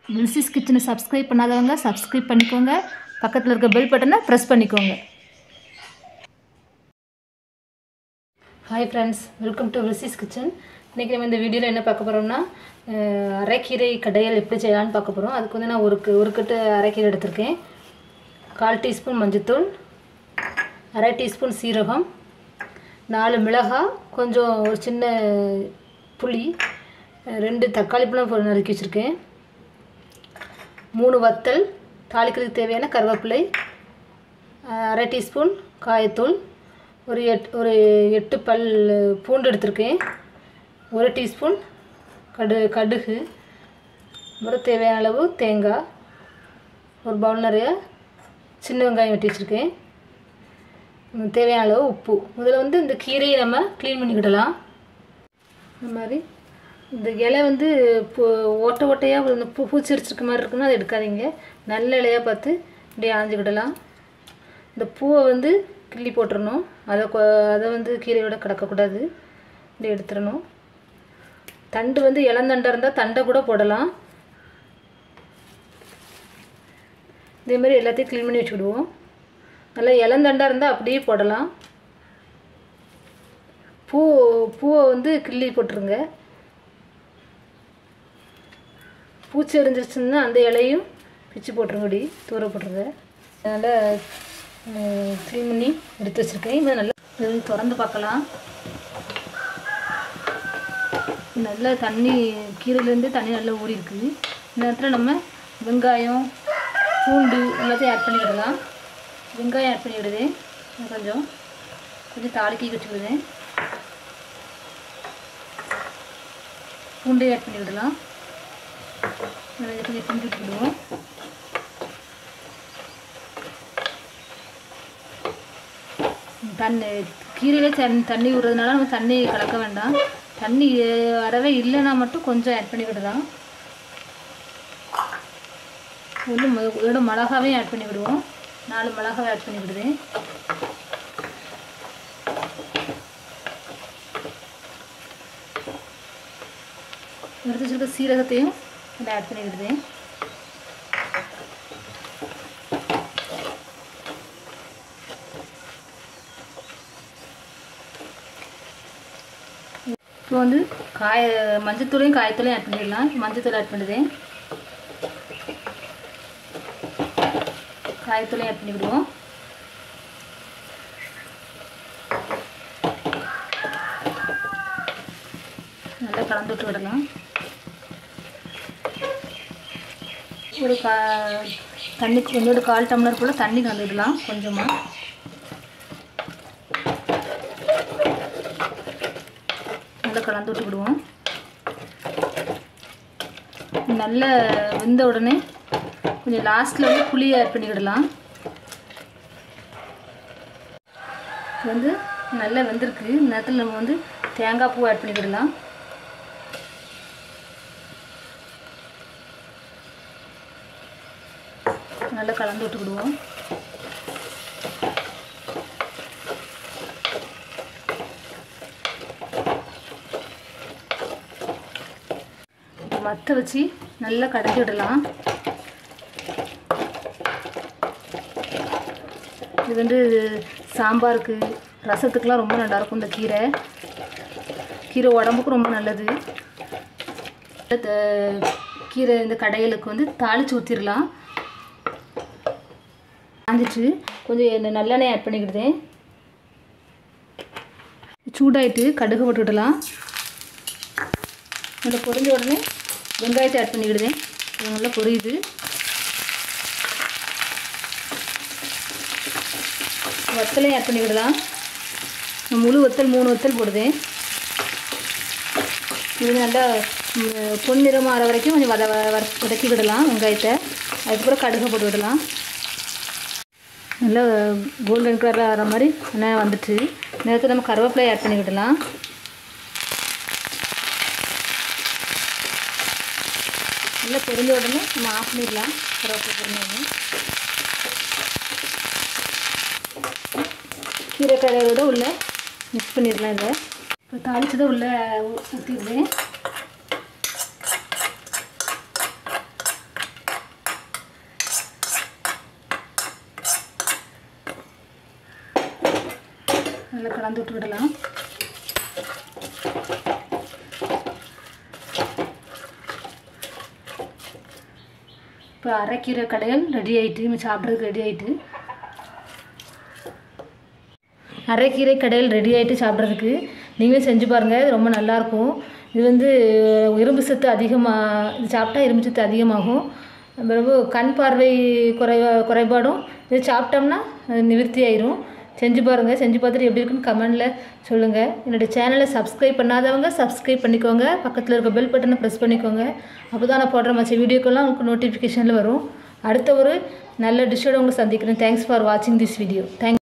மில்சிஸ் கிச்சனை சப்ஸ்கிரைப் பண்ணாதவங்க சப்ஸ்கிரைப் பண்ணிக்கோங்க பக்கத்தில் இருக்க பெல் பட்டனை ப்ரெஸ் பண்ணிக்கோங்க ஹாய் ஃப்ரெண்ட்ஸ் வெல்கம் டு வில்சிஸ் கிச்சன் இன்றைக்கி நம்ம இந்த வீடியோவில் என்ன பார்க்க போகிறோம்னா அஹ், அரைக்கீரை கடையல் எப்படி செய்யலாம்னு பார்க்க போகிறோம் அதுக்கு வந்து நான் ஒரு கு- ஒரு கட்டு அரைக்கீரை எடுத்திருக்கேன் கால் டீஸ்பூன் மஞ்சத்தூள் அரை டீஸ்பூன் சீரகம் நாலு மிளகாய் கொஞ்சம் ஒரு சின்ன புளி அஹ், ரெண்டு தக்காளி பழம் நறுக்கி வச்சுருக்கேன் மூணு வத்தல் தாளிக்கிறதுக்கு தேவையான கருவேப்பிலை அஹ், அரை டீஸ்பூன் காயத்தூள் ஒரு எட் ஒரு எட்டு பல் பூண்டு எடுத்திருக்கேன் ஒரு டீஸ்பூன் கடு கடுகு அப்புறம் தேவையான அளவு தேங்காய் ஒரு பவுல் நிறைய சின்ன வெங்காயம் வெட்டி வச்சுருக்கேன் உம், தேவையான அளவு உப்பு முதல்ல வந்து இந்த கீரையை நம்ம க்ளீன் பண்ணிக்கிடலாம் இந்த மாதிரி இந்த இலை வந்து பூ ஓட்டை ஓட்டையாக இந்த பூ பூச்சி அடிச்சிருக்க மாதிரி இருக்குன்னா அதை எடுக்காதீங்க நல்ல இலையாக பார்த்து இப்படியே ஆஞ்சிக்கிடலாம் இந்த பூவை வந்து கிள்ளி போட்டுறணும் அதை கொ- அதை வந்து கீரையோட கிடக்கக்கூடாது இப்படி எடுத்துடணும் தண்டு வந்து இளந்தண்டாக இருந்தால் தண்டை கூட போடலாம் இதே மாதிரி எல்லாத்தையும் க்ளீன் பண்ணி வச்சுக்கிடுவோம் நல்லா இளந்தண்டாக இருந்தால் அப்படியே போடலாம் பூ பூவை வந்து கிள்ளி போட்டுருங்க பூச்சி எரிஞ்சிருச்சுன்னா அந்த இலையும் பிச்சு போட்டுருங்க இப்படி தூர போட்டுருங்க அதனால் க்ளீன் பண்ணி எடுத்து வச்சுருக்கேன் இதை நல்லா இது வந்து திறந்து பார்க்கலாம் நல்லா தண்ணி கீரையிலேருந்து தண்ணி நல்லா ஊறி இருக்குது இந்த நேரத்தில் நம்ம வெங்காயம் பூண்டு எல்லாத்தையும் ஆட் பண்ணிக்கிடலாம் வெங்காயம் ஆட் பண்ணிவிடுதேன் கொஞ்சம் கொஞ்சம் தாளிக்கி வச்சுக்கிடுதேன் பூண்டையும் ஆட் பண்ணி விடலாம் அதை கொஞ்சம் கிண்டி விட்டுடுவோம் தண்ணி கீரையிலே தண்ணி தண்ணி விடுறதுனால நம்ம தண்ணி கலக்க வேண்டாம் தண்ணி அஹ், வரவே இல்லைன்னா மட்டும் கொஞ்சம் ஆட் பண்ணி விடலாம் ஒன்று இதோட மிளகாவையும் ஆட் பண்ணி விடுவோம் நாலு மிளகாவை ஆட் பண்ணி விடுதேன் எடுத்து வச்சுருக்க சீரகத்தையும் இதில் ஆட் பண்ணி விடுதேன் இப்போ வந்து காய மஞ்சத்தூளையும் காயத்தூளையும் ஆட் பண்ணிடலாம் மஞ்சத்தூள் ஆட் பண்ணுதேன் காயத்தூளையும் ஆட் பண்ணி விடுவோம் நல்லா கலந்து விட்டு விடலாம் ஒரு கா தண்ணி கொஞ்சோடு கால் டம்ளர் போல் தண்ணி கலந்துடலாம் கொஞ்சமாக நல்லா கலந்து விட்டு விடுவோம் நல்லா வெந்த உடனே கொஞ்சம் லாஸ்ட்டில் வந்து புளி ஆட் பண்ணிக்கிடலாம் இது வந்து நல்லா வெந்திருக்கு இந்த நேரத்தில் நம்ம வந்து தேங்காய் பூ ஆட் பண்ணிக்கிடலாம் நல்லா கலந்து விட்டுக்கிடுவோம் மற்ற வச்சு நல்லா கடைஞ்சி விடலாம் இது வந்து சாம்பாருக்கு ரசத்துக்கெலாம் ரொம்ப நல்லாயிருக்கும் இந்த கீரை கீரை உடம்புக்கு ரொம்ப நல்லது இந்த கீரை இந்த கடைகளுக்கு வந்து தாளித்து ஊற்றிடலாம் காஞ்சிச்சு கொஞ்சம் எண்ணெய் நல்லெண்ணெய் ஆட் பண்ணிக்கிடுதேன் சூடாயிட்டு கடுகு போட்டுக்கிடலாம் நல்லா பொரிஞ்ச உடனே வெங்காயத்தை ஆட் பண்ணிக்கிடுதேன் இது நல்லா பொரியுது வத்தலையும் ஆட் பண்ணிக்கிடலாம் நான் முழு வத்தல் மூணு வத்தல் போடுதேன் இது நல்லா ம், பொன்னிறம் ஆற வரைக்கும் கொஞ்சம் வத வ- வர வதக்கிக்கிடலாம் வெங்காயத்தை அதுக்கப்புறம் கடுகு போட்டு விடலாம் நல்லா கோல்டன் கலரில் ஆகிற மாதிரி நல்லா வந்துட்டு நேரத்தில் நம்ம கருவேப்பிலை ஆட் பண்ணி விடலாம் நல்லா பொரிஞ்ச உடனே நம்ம ஆஃப் பண்ணிடலாம் கருவேப்பிலை பொரிஞ்ச உடனே கீரை கடையோட உள்ள மிக்ஸ் பண்ணிடலாம் இதை இப்போ தாளிச்சதை உள்ளே ஊற்றிடுவேன் கலந்து விட்டு விடலாம் இப்போ அரைக்கீரை கடையல் ரெடி ஆயிட்டு நம்ம சாப்பிட்றதுக்கு ரெடி ஆயிட்டு அரைக்கீரை கடையில் ரெடி ஆகிட்டு சாப்பிட்றதுக்கு நீங்களும் செஞ்சு பாருங்கள் இது ரொம்ப நல்லாயிருக்கும் இது வந்து இரும்பு சத்து அதிகமாக இது சாப்பிட்டா இரும்பு சத்து அதிகமாகும் பிறகு கண் பார்வை குறை குறைபாடும் இது சாப்பிட்டோம்னா அது நிவர்த்தி ஆயிரும் செஞ்சு பாருங்கள் செஞ்சு பார்த்துட்டு எப்படி இருக்குன்னு கமெண்டில் சொல்லுங்கள் என்னுடைய சேனலை சப்ஸ்கிரைப் பண்ணாதவங்க சப்ஸ்கிரைப் பண்ணிக்கோங்க பக்கத்தில் இருக்க பெல் பட்டனை ப்ரெஸ் பண்ணிக்கோங்க அப்போ தான் நான் போடுற மற்ற வீடியோக்கெல்லாம் உங்களுக்கு நோட்டிஃபிகேஷனில் வரும் அடுத்த ஒரு நல்ல டிஷ்ஷோட உங்களை சந்திக்கிறேன் தேங்க்ஸ் ஃபார் வாட்சிங் திஸ் வீடியோ தேங்க்